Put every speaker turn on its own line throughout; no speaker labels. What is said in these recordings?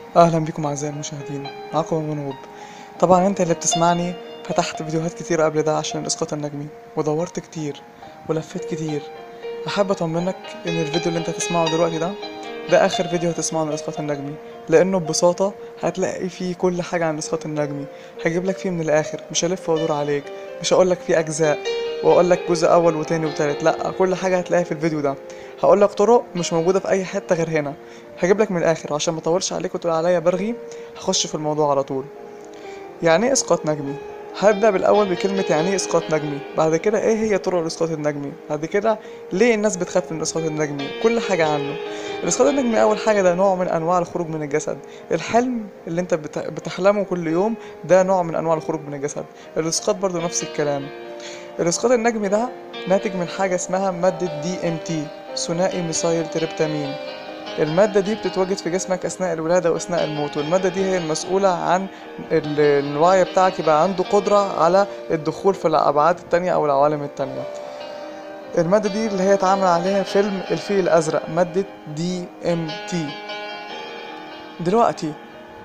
اهلا بكم اعزائي المشاهدين معكم منوب طبعا انت اللي بتسمعني فتحت فيديوهات كتير قبل ده عشان الاسقاط النجمي ودورت كتير ولفيت كتير احب اطمنك ان الفيديو اللي انت هتسمعه دلوقتي ده ده اخر فيديو هتسمعه عن الاسقاط النجمي لانه ببساطه هتلاقي فيه كل حاجه عن الاسقاط النجمي هجيب لك فيه من الاخر مش هلف وادور عليك مش هقول لك فيه اجزاء واقول لك جزء اول وتاني وتالت لا كل حاجه هتلاقيها في الفيديو ده هقول لك طرق مش موجوده في اي حته غير هنا هجيب لك من الاخر عشان ما اطولش عليك وتقول عليا برغي هخش في الموضوع على طول يعني ايه اسقاط نجمي هبدأ بالأول بكلمة يعني ايه اسقاط نجمي بعد كده ايه هي طرق الاسقاط النجمي بعد كده ليه الناس بتخاف من الاسقاط النجمي كل حاجة عنه الاسقاط النجمي أول حاجة ده نوع من أنواع الخروج من الجسد الحلم اللي انت بت- بتحلمه كل يوم ده نوع من أنواع الخروج من الجسد الاسقاط برضو نفس الكلام الاسقاط النجمي ده ناتج من حاجة اسمها مادة دي ام تي ثنائي ميثايل تريبتامين المادة دي بتتواجد في جسمك أثناء الولادة وأثناء الموت والمادة دي هي المسؤولة عن ال- الوعي بتاعك يبقى عنده قدرة على الدخول في الأبعاد التانية أو العوالم التانية المادة دي اللي هي اتعمل عليها فيلم الفيل الأزرق مادة دي ام تي دلوقتي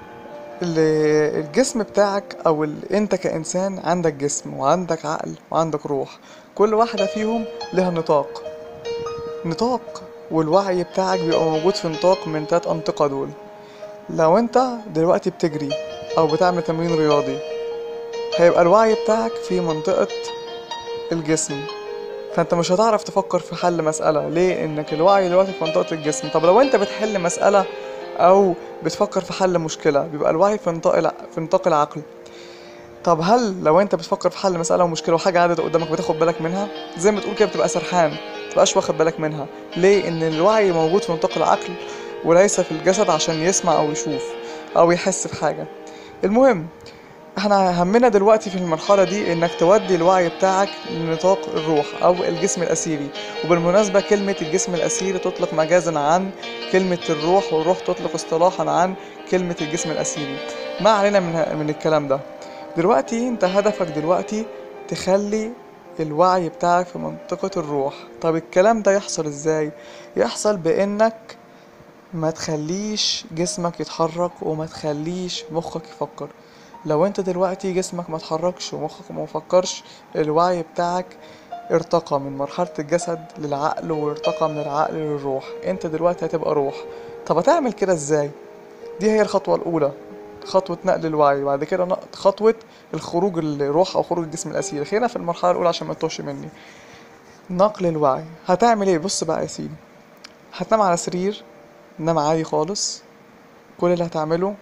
ال- الجسم بتاعك او ال- انت كانسان عندك جسم وعندك عقل وعندك روح كل واحدة فيهم لها نطاق نطاق والوعي بتاعك بيبقى موجود في نطاق من تلات أنطقة دول لو انت دلوقتي بتجري او بتعمل تمرين رياضي هيبقى الوعي بتاعك في منطقة الجسم فانت مش هتعرف تفكر في حل مسألة ليه انك الوعي دلوقتي في منطقة الجسم طب لو انت بتحل مسألة او بتفكر في حل مشكلة بيبقى الوعي في نطاق الع... في نطاق العقل طب هل لو انت بتفكر في حل مسألة ومشكلة وحاجة عدت قدامك بتاخد بالك منها زي ما تقول كده بتبقى سرحان متبقاش واخد بالك منها ليه ان الوعي موجود في نطاق العقل وليس في الجسد عشان يسمع او يشوف او يحس في حاجة المهم احنا همنا دلوقتي في المرحلة دي انك تودي الوعي بتاعك لنطاق الروح او الجسم الاسيري وبالمناسبة كلمة الجسم الاسيري تطلق مجازا عن كلمة الروح والروح تطلق اصطلاحا عن كلمة الجسم الاسيري ما علينا من, من الكلام ده دلوقتي انت هدفك دلوقتي تخلي الوعي بتاعك في منطقة الروح طب الكلام ده يحصل ازاي يحصل بانك ما تخليش جسمك يتحرك وما تخليش مخك يفكر لو انت دلوقتي جسمك ما اتحركش ومخك ما فكرش الوعي بتاعك ارتقى من مرحلة الجسد للعقل وارتقى من العقل للروح انت دلوقتي هتبقى روح طب هتعمل كده ازاي دي هي الخطوة الأولى خطوة نقل الوعي بعد كده نق- خطوة الخروج الروح أو خروج الجسم الأسير خلينا في المرحلة الأولى عشان ما تتوهش مني نقل الوعي هتعمل ايه بص بقى يا سيدي هتنام على سرير نام عادي خالص كل اللي هتعمله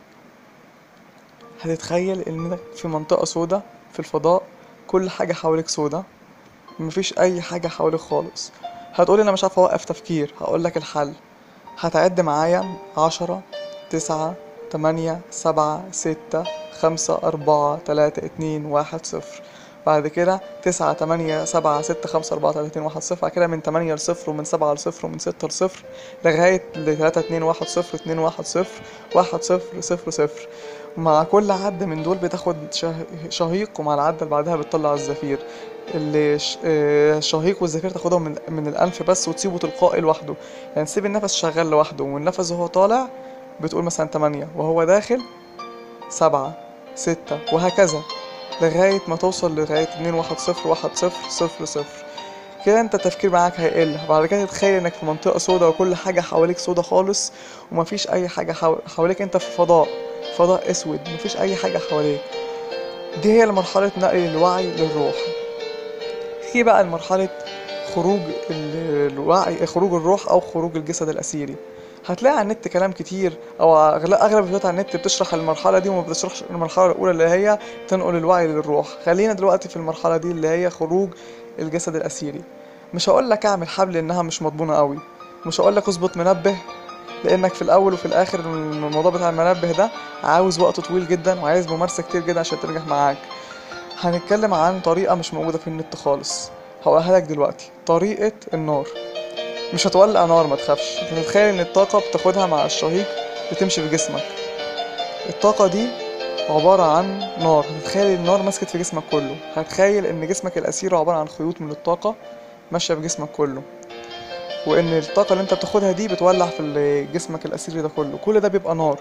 هتتخيل انك في منطقة سودة في الفضاء كل حاجة حواليك سودة مفيش اي حاجة حواليك خالص هتقولي انا مش عارف اوقف تفكير هقولك الحل هتعد معايا عشرة تسعة تمانية سبعة ستة خمسة أربعة تلاتة اتنين واحد صفر بعد كده تسعة تمانية سبعة ستة خمسة أربعة تلاتة اتنين واحد صفر بعد كده من تمانية لصفر ومن سبعة لصفر ومن ستة لصفر لغاية لتلاتة اتنين واحد صفر اتنين واحد صفر واحد صفر صفر صفر مع كل عد من دول بتاخد شه- شهيق ومع العدة اللي بعدها بتطلع الزفير اللي ش- آه، الشهيق والزفير تاخدهم من, من الأنف بس وتسيبه تلقائي لوحده يعني تسيب النفس شغال لوحده والنفس وهو طالع بتقول مثلا تمانية وهو داخل سبعة ستة وهكذا لغاية ما توصل لغاية اتنين واحد صفر واحد صفر صفر صفر كده انت التفكير معاك هيقل بعد كده تتخيل انك في منطقة سودة وكل حاجة حواليك سودة خالص ومفيش اي حاجة حو- حواليك انت في فضاء فضاء اسود مفيش اي حاجة حواليك دي هي مرحلة نقل الوعي للروح في بقى مرحلة خروج ال- الوعي خروج الروح او خروج الجسد الاسيري هتلاقي على النت كلام كتير او اغلب اغلب الفيديوهات على النت بتشرح المرحله دي وما بتشرحش المرحله الاولى اللي هي تنقل الوعي للروح خلينا دلوقتي في المرحله دي اللي هي خروج الجسد الاسيري مش هقول لك اعمل حبل انها مش مضمونه قوي مش هقول لك اظبط منبه لانك في الاول وفي الاخر الموضوع بتاع المنبه ده عاوز وقت طويل جدا وعايز ممارسه كتير جدا عشان تنجح معاك هنتكلم عن طريقه مش موجوده في النت خالص هقولها لك دلوقتي طريقه النار مش هتولع نار ما تخافش انت تتخيل ان الطاقة بتاخدها مع الشهيق بتمشي في جسمك الطاقة دي عبارة عن نار هتتخيل النار مسكت في جسمك كله هتخيل ان جسمك الأسير عبارة عن خيوط من الطاقة ماشية في جسمك كله وان الطاقة اللي انت بتاخدها دي بتولع في ال- جسمك الأسيري ده كله كل ده بيبقى نار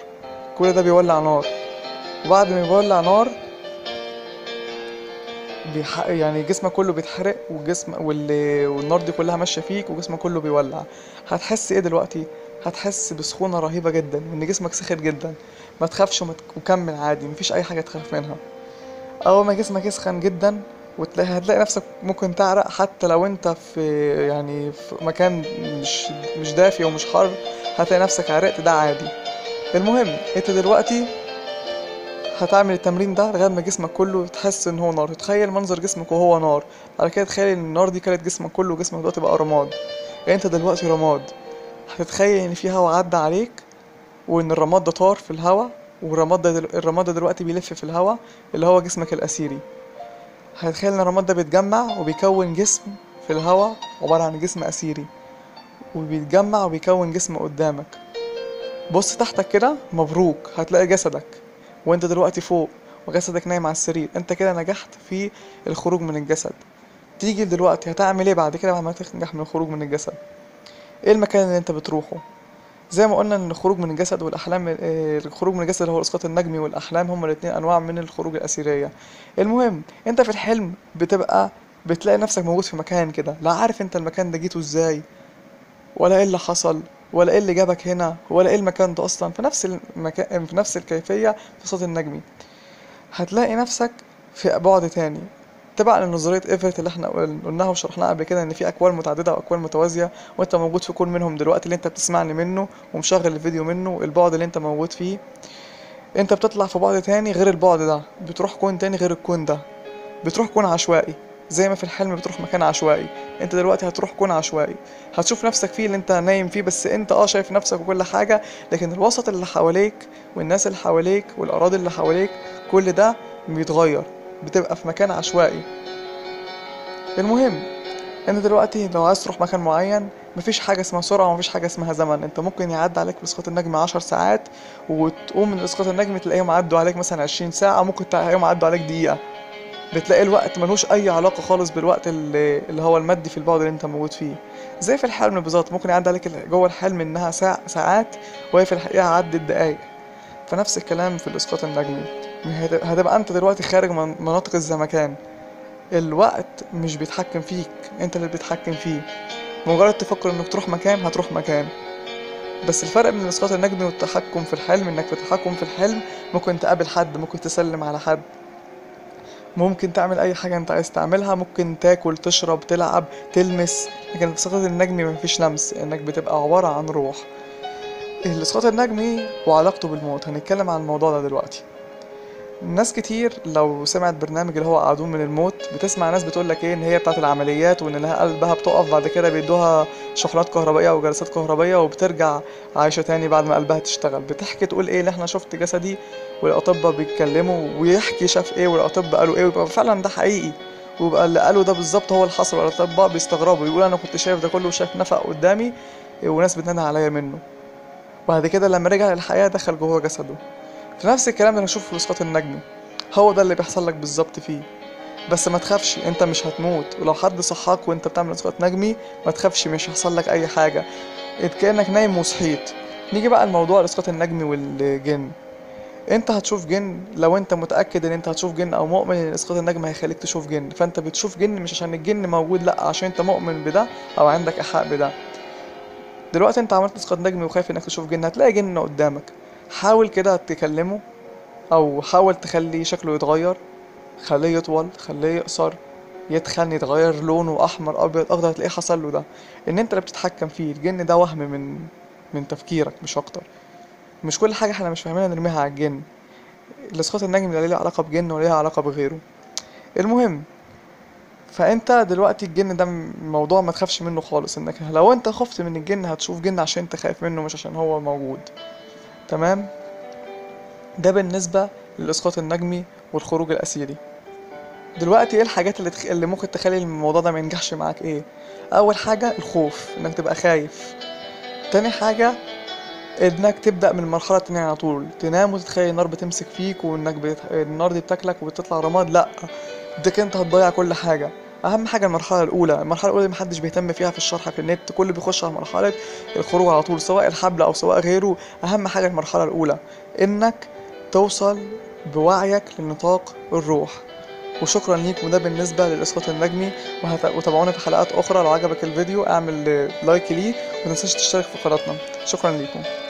كل ده بيولع نار وبعد ما بيولع نار بيح... يعني جسمك كله بيتحرق والجسم وال... والنار دي كلها ماشيه فيك وجسمك كله بيولع هتحس ايه دلوقتي هتحس بسخونه رهيبه جدا وان جسمك سخن جدا ما تخافش وما تك- وكمل عادي مفيش اي حاجه تخاف منها اول ما جسمك يسخن جدا وتلاقي هتلاقي نفسك ممكن تعرق حتى لو انت في يعني في مكان مش مش دافي ومش حر هتلاقي نفسك عرقت ده عادي المهم انت دلوقتي هتعمل التمرين ده لغايه ما جسمك كله تحس ان هو نار تخيل منظر جسمك وهو نار بعد كده تخيل ان النار دي كانت جسمك كله وجسمك دلوقتي بقى رماد يعني انت دلوقتي رماد هتتخيل ان في هوا عدى عليك وان الرماد ده طار في الهوا والرماد ده دل... الرماد ده دلوقتي بيلف في الهوا اللي هو جسمك الأثيري هتخيل ان الرماد ده بيتجمع وبيكون جسم في الهوا عبارة عن جسم أثيري وبيتجمع وبيكون جسم قدامك بص تحتك كده مبروك هتلاقي جسدك وانت دلوقتي فوق وجسدك نايم على السرير انت كده نجحت في الخروج من الجسد تيجي دلوقتي هتعمل ايه بعد كده بعد ما تنجح من الخروج من الجسد ايه المكان اللي انت بتروحه زي ما قلنا ان الخروج من الجسد والاحلام آه، الخروج من الجسد اللي هو الاسقاط النجمي والاحلام هما الاتنين انواع من الخروج الاثيريه المهم انت في الحلم بتبقى بتلاقي نفسك موجود في مكان كده لا عارف انت المكان ده جيته ازاي ولا ايه اللي حصل ولا ايه اللي جابك هنا ولا ايه المكان ده اصلا في نفس المكان في نفس الكيفيه في الصوت النجمي هتلاقي نفسك في بعد تاني تبعا لنظرية ايفرت اللي احنا قل- قلناها وشرحناها قبل كده ان في اكوان متعددة واكوان متوازية وانت موجود في كون منهم دلوقتي اللي انت بتسمعني منه ومشغل الفيديو منه البعد اللي انت موجود فيه انت بتطلع في بعد تاني غير البعد ده بتروح كون تاني غير الكون ده بتروح كون عشوائي زي ما في الحلم بتروح مكان عشوائي انت دلوقتي هتروح كون عشوائي هتشوف نفسك فيه اللي انت نايم فيه بس انت اه شايف نفسك وكل حاجة لكن الوسط اللي حواليك والناس اللي حواليك والاراضي اللي حواليك كل ده بيتغير بتبقى في مكان عشوائي المهم انت دلوقتي لو عايز تروح مكان معين مفيش حاجة اسمها سرعة ومفيش حاجة اسمها زمن انت ممكن يعدي عليك بإسقاط النجم عشر ساعات وتقوم من إسقاط النجم تلاقيهم عدوا عليك مثلا عشرين ساعة ممكن تلاقيهم عدوا عليك دقيقة بتلاقي الوقت ملوش أي علاقة خالص بالوقت اللي, اللي هو المادي في البعد اللي انت موجود فيه زي في الحلم بالظبط ممكن يعدي عليك ال- جوه الحلم انها ساعة ساعات وهي في الحقيقة عدت دقايق فنفس الكلام في الإسقاط النجمي هت- هتبقى انت دلوقتي خارج من مناطق الزمكان الوقت مش بيتحكم فيك انت اللي بتتحكم فيه مجرد تفكر انك تروح مكان هتروح مكان بس الفرق بين الاسقاط النجمي والتحكم في الحلم انك في التحكم في الحلم ممكن تقابل حد ممكن تسلم على حد ممكن تعمل اي حاجه انت عايز تعملها ممكن تاكل تشرب تلعب تلمس لكن في الاسقاط النجمي مفيش لمس انك بتبقى عباره عن روح الاسقاط النجمي وعلاقته بالموت هنتكلم عن الموضوع ده دلوقتي ناس كتير لو سمعت برنامج اللي هو قعدون من الموت بتسمع ناس بتقول لك ايه ان هي بتاعت العمليات وان لها قلبها بتقف بعد كده بيدوها شحنات كهربائيه وجلسات كهربائيه وبترجع عايشه تاني بعد ما قلبها تشتغل بتحكي تقول ايه اللي احنا شفت جسدي والاطباء بيتكلموا ويحكي شاف ايه والاطباء قالوا ايه ويبقى فعلا ده حقيقي ويبقى اللي قالوا ده بالظبط هو اللي حصل والاطباء بيستغربوا يقول انا كنت شايف ده كله وشايف نفق قدامي وناس بتنادى عليا منه وبعد كده لما رجع للحياه دخل جوه جسده في نفس الكلام اللي هنشوفه في الاسقاط النجمي هو ده اللي بيحصل لك بالظبط فيه بس ما تخافش انت مش هتموت ولو حد صحاك وانت بتعمل اسقاط نجمي ما تخافش مش هيحصل لك اي حاجه انت كانك نايم وصحيت نيجي بقى لموضوع الاسقاط النجمي والجن انت هتشوف جن لو انت متاكد ان انت هتشوف جن او مؤمن ان الاسقاط النجمي هيخليك تشوف جن فانت بتشوف جن مش عشان الجن موجود لا عشان انت مؤمن بده او عندك ايحاء بده دلوقتي انت عملت اسقاط نجمي وخايف انك تشوف جن هتلاقي جن قدامك حاول كده تكلمه او حاول تخلي شكله يتغير خليه يطول خليه يقصر يتخن يتغير لونه احمر ابيض اخضر هتلاقيه حصل له ده ان انت اللي بتتحكم فيه الجن ده وهم من من تفكيرك مش اكتر مش كل حاجه احنا مش فاهمينها نرميها على الجن الاسقاط النجمي لا ليه علاقه بجن ولا ليه علاقه بغيره المهم فانت دلوقتي الجن ده موضوع ما تخافش منه خالص انك لو انت خفت من الجن هتشوف جن عشان انت خايف منه مش عشان هو موجود تمام ده بالنسبة للإسقاط النجمي والخروج الأسيري دلوقتي ايه الحاجات اللي, تخ... اللي ممكن تخلي الموضوع ده ما ينجحش معاك ايه اول حاجة الخوف انك تبقى خايف تاني حاجة انك تبدأ من المرحلة التانية على طول تنام وتتخيل النار بتمسك فيك وانك بت... النار دي بتاكلك وبتطلع رماد لا ده كده انت هتضيع كل حاجة اهم حاجه المرحله الاولى المرحله الاولى دي محدش بيهتم فيها في الشرح في النت كله بيخش على مرحله الخروج على طول سواء الحبل او سواء غيره اهم حاجه المرحله الاولى انك توصل بوعيك لنطاق الروح وشكرا ليكم ده بالنسبة للإسقاط النجمي وهت... وتابعونا في حلقات أخرى لو عجبك الفيديو اعمل لايك ليه ومتنساش تشترك في قناتنا شكرا ليكم